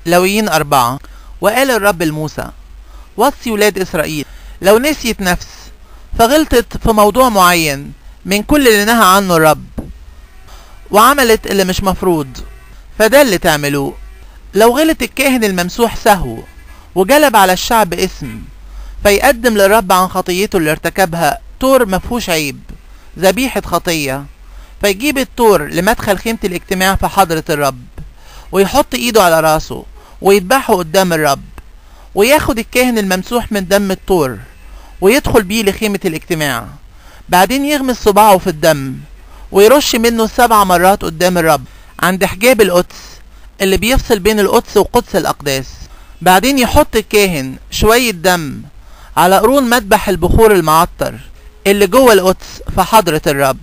لويين أربعة وقال الرب لموسى وصي ولاد إسرائيل لو نسيت نفس فغلطت في موضوع معين من كل اللي نهى عنه الرب وعملت اللي مش مفروض فده اللي تعملوه لو غلط الكاهن الممسوح سهو وجلب على الشعب اسم فيقدم للرب عن خطيته اللي ارتكبها طور مفهوش عيب ذبيحة خطية فيجيب الطور لمدخل خيمة الاجتماع في حضرة الرب ويحط ايده على راسه ويذبحه قدام الرب وياخد الكاهن الممسوح من دم الطور ويدخل بيه لخيمة الاجتماع بعدين يغمس صباعه في الدم ويرش منه سبع مرات قدام الرب عند حجاب القدس اللي بيفصل بين القدس وقدس الأقداس بعدين يحط الكاهن شوية دم على قرون مذبح البخور المعطر اللي جوه القدس في حضرة الرب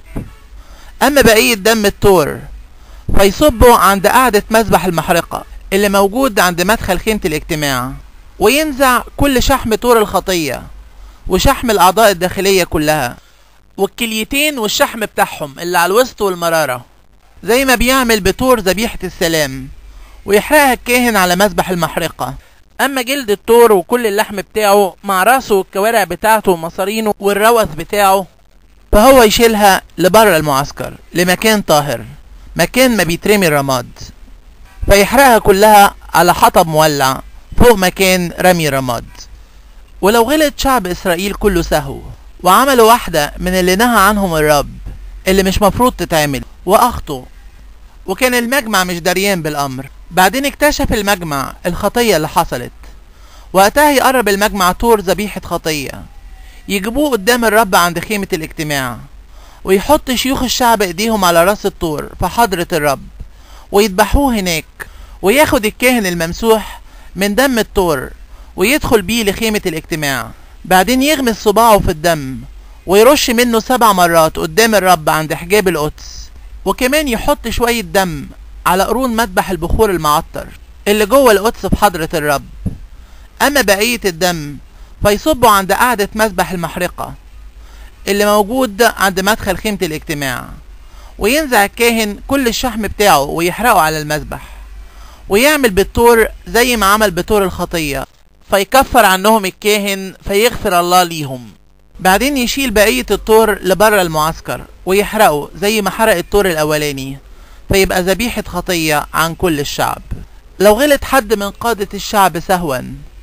أما بقية دم التور فيصبه عند قاعدة مذبح المحرقة اللي موجود عند مدخل خيمة الاجتماع وينزع كل شحم طور الخطية وشحم الأعضاء الداخلية كلها والكليتين والشحم بتاعهم اللي على الوسط والمرارة زي ما بيعمل بطور ذبيحة السلام ويحرقها الكاهن على مذبح المحرقة أما جلد الطور وكل اللحم بتاعه مع راسه والكوارع بتاعته ومصارينه والروث بتاعه فهو يشيلها لبره المعسكر لمكان طاهر مكان ما بيترمي الرماد فيحرقها كلها على حطب مولع فوق مكان رمي رماد ولو غلط شعب إسرائيل كله سهو وعملوا واحدة من اللي نهى عنهم الرب اللي مش مفروض تتعمل وأخطوا وكان المجمع مش دريان بالأمر بعدين اكتشف المجمع الخطية اللي حصلت وقتها يقرب المجمع طور ذبيحة خطية يجيبوه قدام الرب عند خيمة الاجتماع ويحط شيوخ الشعب ايديهم على راس الطور في حضرة الرب ويذبحوه هناك وياخد الكاهن الممسوح من دم الطور ويدخل بيه لخيمة الاجتماع بعدين يغمس صباعه في الدم ويرش منه سبع مرات قدام الرب عند حجاب القدس وكمان يحط شوية دم على قرون مذبح البخور المعطر اللي جوه القدس في حضرة الرب أما بقية الدم فيصبوا عند قاعدة مذبح المحرقة اللي موجود عند مدخل خيمة الاجتماع وينزع الكاهن كل الشحم بتاعه ويحرقه على المذبح ويعمل بالطور زي ما عمل بطور الخطية فيكفر عنهم الكاهن فيغفر الله ليهم بعدين يشيل بقية الطور لبره المعسكر ويحرقه زي ما حرق الطور الأولاني فيبقى ذبيحة خطية عن كل الشعب لو غلط حد من قادة الشعب سهوا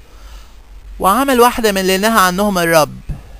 وعمل واحدة من اللي نهى عنهم الرب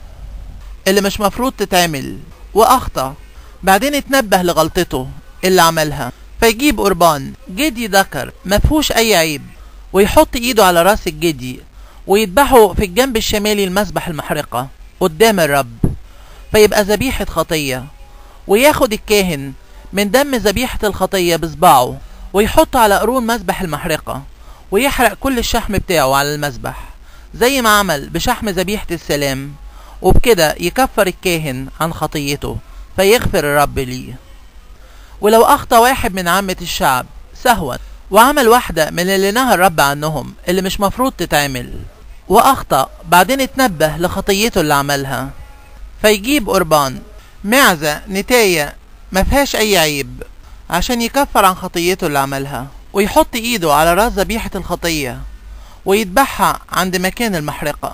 اللي مش مفروض تتعمل وأخطأ بعدين اتنبه لغلطته اللي عملها فيجيب قربان جدي ذكر مفهوش أي عيب ويحط إيده على راس الجدي ويذبحه في الجنب الشمالي المذبح المحرقة قدام الرب فيبقى ذبيحة خطية وياخد الكاهن من دم ذبيحة الخطية بصباعه ويحطه على قرون مذبح المحرقة ويحرق كل الشحم بتاعه على المذبح زي ما عمل بشحم ذبيحة السلام وبكده يكفر الكاهن عن خطيته فيغفر الرب ليه ولو أخطى واحد من عامة الشعب سهوا وعمل واحدة من اللي نهى الرب عنهم اللي مش مفروض تتعمل وأخطأ بعدين اتنبه لخطيته اللي عملها فيجيب قربان معزة نتاية ما فيهاش أي عيب عشان يكفر عن خطيته اللي عملها ويحط إيده على راس ذبيحة الخطية ويذبحها عند مكان المحرقة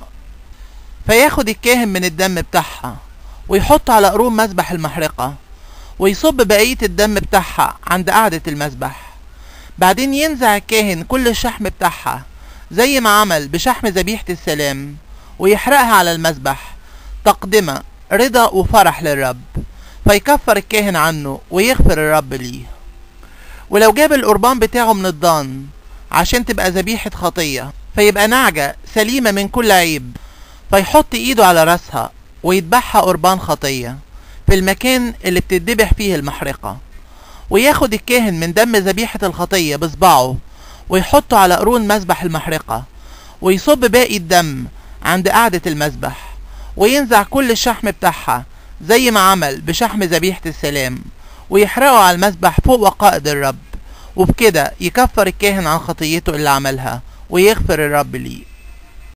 فياخد الكاهن من الدم بتاعها ويحط على قرون مذبح المحرقة ويصب بقية الدم بتاعها عند قاعدة المذبح بعدين ينزع الكاهن كل الشحم بتاعها زي ما عمل بشحم ذبيحة السلام ويحرقها على المذبح تقدمة رضا وفرح للرب فيكفر الكاهن عنه ويغفر الرب ليه ولو جاب القربان بتاعه من الضان عشان تبقى ذبيحة خطية فيبقى نعجة سليمة من كل عيب فيحط ايده على راسها ويذبحها قربان خطية في المكان اللي بتدبح فيه المحرقة وياخد الكاهن من دم ذبيحة الخطية بصباعه ويحطه على قرون مذبح المحرقة ويصب باقي الدم عند قاعدة المذبح وينزع كل الشحم بتاعها زي ما عمل بشحم ذبيحة السلام ويحرقه على المذبح فوق وقائد الرب وبكده يكفر الكاهن عن خطيته اللي عملها ويغفر الرب ليه